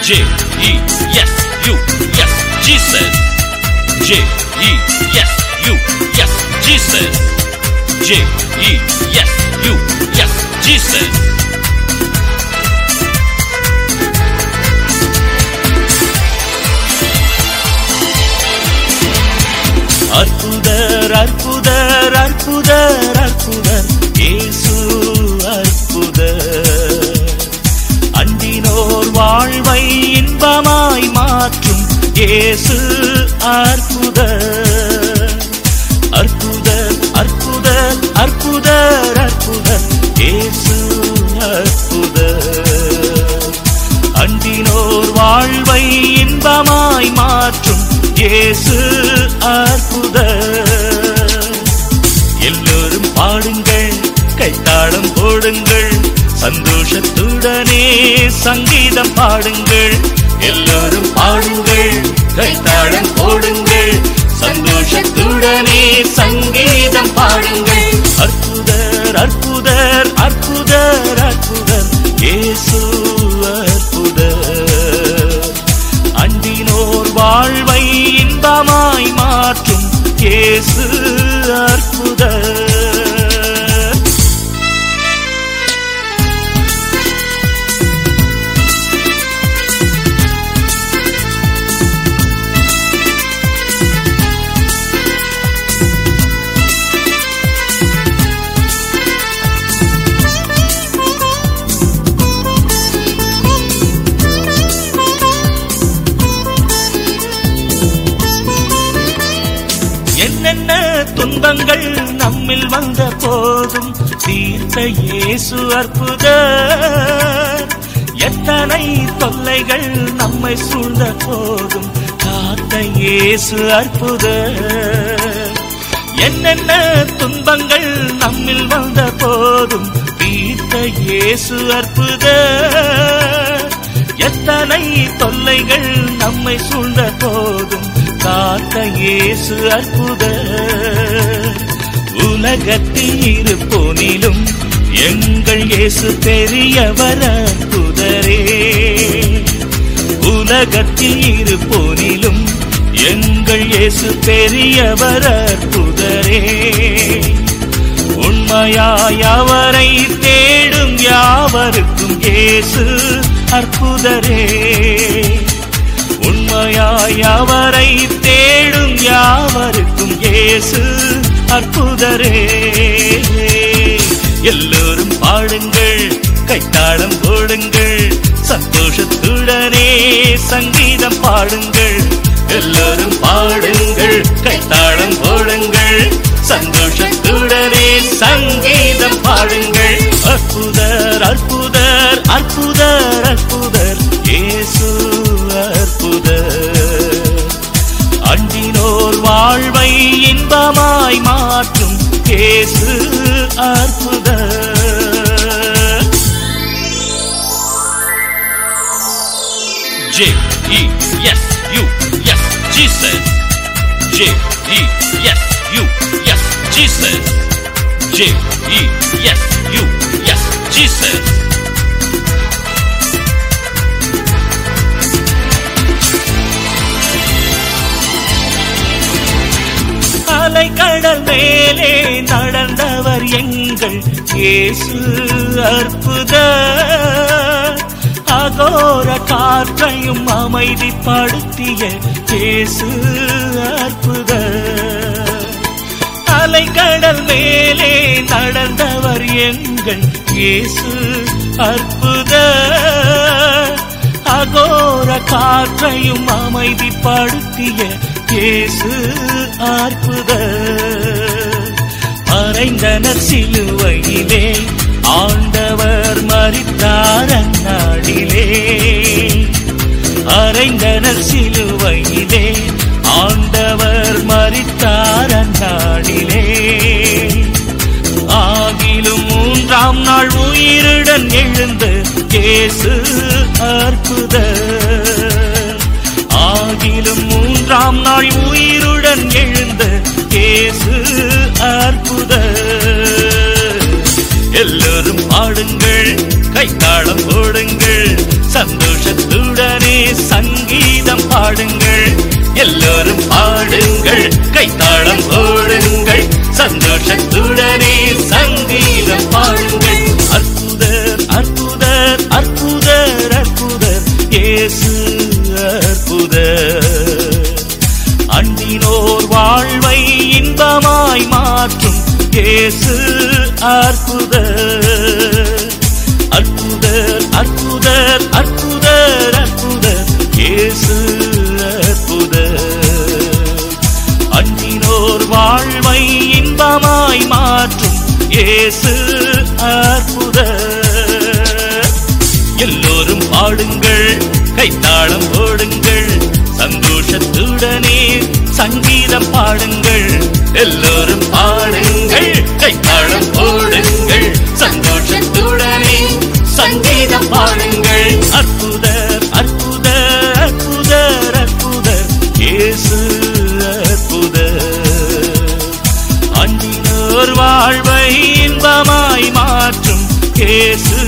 J E S U yes Jesus J E S U yes Jesus J E S U yes Jesus அற்புதர் அற்புதர் அற்புதர் அற்புதர் இயேசு அற்புதர் அண்டினோர் வாழ்வை இன்பமாய் மாற்றும் இயேசு அற்புதர் அற்புதர் அற்புதர் அற்புதர் அற்புதர் இயேசு அற்புதர் அண்டினோர் வாழ்வை இன்பமாய் மாற்றும் இயேசு அற்புதர் எல்லோரும் பாடுங்கள் கைத்தாளம் போடுங்கள் சந்தோஷத்துடனே சங்கீதம் பாடுங்கள் எல்லோரும் பாடுங்கள் கைத்தாளம் போடுங்கள் சந்தோஷத்துடனே சங்கீதம் பாடுங்கள் அற்புதர் அற்புதர் அற்புதர் அற்புதர் இயேசு அற்புதர் அண்டினோர் வாழ்வை இன்பமாய் மாற்றும் இயேசு அற்புதர் என்னென்ன துன்பங்கள் நம்மில் வந்த போதும் தீர்த்த இயேசு அற்புதர் எத்தனை தொல்லைகள் நம்மை சூழ்ந்த போதும் காத்த இயேசு அற்புதர் என்னென்ன துன்பங்கள் நம்மில் வந்த போதும் தீர்த்த இயேசு அற்புதர் எத்தனை தொல்லைகள் நம்மை சூழ்ந்த போதும் காத்த இயேசு அற்புதர் உலகத்தில் இருப்போனிலும் எங்கள் இயேசு பெரியவர் அற்புதரே உலகத்தில் இருப்போனிலும் எங்கள் இயேசு பெரியவர் அற்புதரே உண்மையாய் அவரை தேடும் யாவருக்கும் இயேசு அற்புதரே உண்மையாய் அவரை தேடும் யாவருக்கும் இயேசு அற்புதரே எல்லோரும் பாடுங்கள் கைத்தாளம் போடுங்கள் சந்தோஷத்துடனே சங்கீதம் பாடுங்கள் எல்லோரும் பாடுங்கள் கைத்தாளம் போடுங்கள் சந்தோஷத்துடனே சங்கீதம் பாடுங்கள் அற்புதர் அற்புதர் அற்புதர் அற்புதர் இயேசு அற்புதர் அண்டினோர் வாழ்வை இன்பமாய் மாற்றும் இயேசு அற்புதர் J E S U yes Jesus J E S U yes Jesus J E S U yes Jesus அலைக்கடல் மேலே நடந்தவர் எங்கள் இயேசு அற்புத அகோர காற்றையும் அமைதிப்படுத்திய இயேசு அற்புத அலைக்கடல் மேலே நடந்தவர் எங்கள் இயேசு அற்புத அகோர காற்றையும் அமைதிப்படுத்திய இயேசு அற்புத மறைந்தனர் சிலுவையிலே ஆண்டவர் மறித்தார் அந்நாளிலே அறைந்தனர் சிலுவையிலே ஆண்டவர் மறித்தார் அந்நாளிலே ஆகிலும் மூன்றாம் நாள் உயிருடன் எழுந்து இயேசு அற்புத ஆகிலும் மூன்றாம் நாள் உயிருடன் எழுந்த இயேசு அற்புத எல்லோரும் பாடுங்கள் கைத்தாளம் போடுங்கள் சந்தோஷத்துடன் சந்தோஷத்துடனே சங்கீதம் பாடுங்கள் எல்லோரும் பாடுங்கள் கைத்தாளம் போடுங்கள் சந்தோஷத்துடனே சங்கீதம் பாடுங்கள் அற்புதர் அற்புதர் அற்புதர் அற்புதர் இயேசு அற்புதர் அண்டினோர் வாழ்வை இன்பமாய் மாற்றும் இயேசு அற்புதர் அற்புதர் அற்புதர் அற்புதர் அற்புதர் இயேசு அற்புதர் அண்டினோர் வாழ்வை இன்பமாய் மாற்றும் இயேசு அற்புதர் எல்லோரும் பாடுங்கள் கைத்தாளம் போடுங்கள் சந்தோஷத்துடனே சங்கீதம் பாடுங்கள் எல்லோரும் பாடுங்கள் கைத்தாளம் போடுங்கள் சந்தோஷத்துடனே சங்கீதம் பாடுங்கள் அற்புதர் அற்புதர் அற்புதர் அற்புதர் இயேசு அற்புதர் அன்பினோர் வாழ்வை இன்பமாய் மாற்றும் இயேசு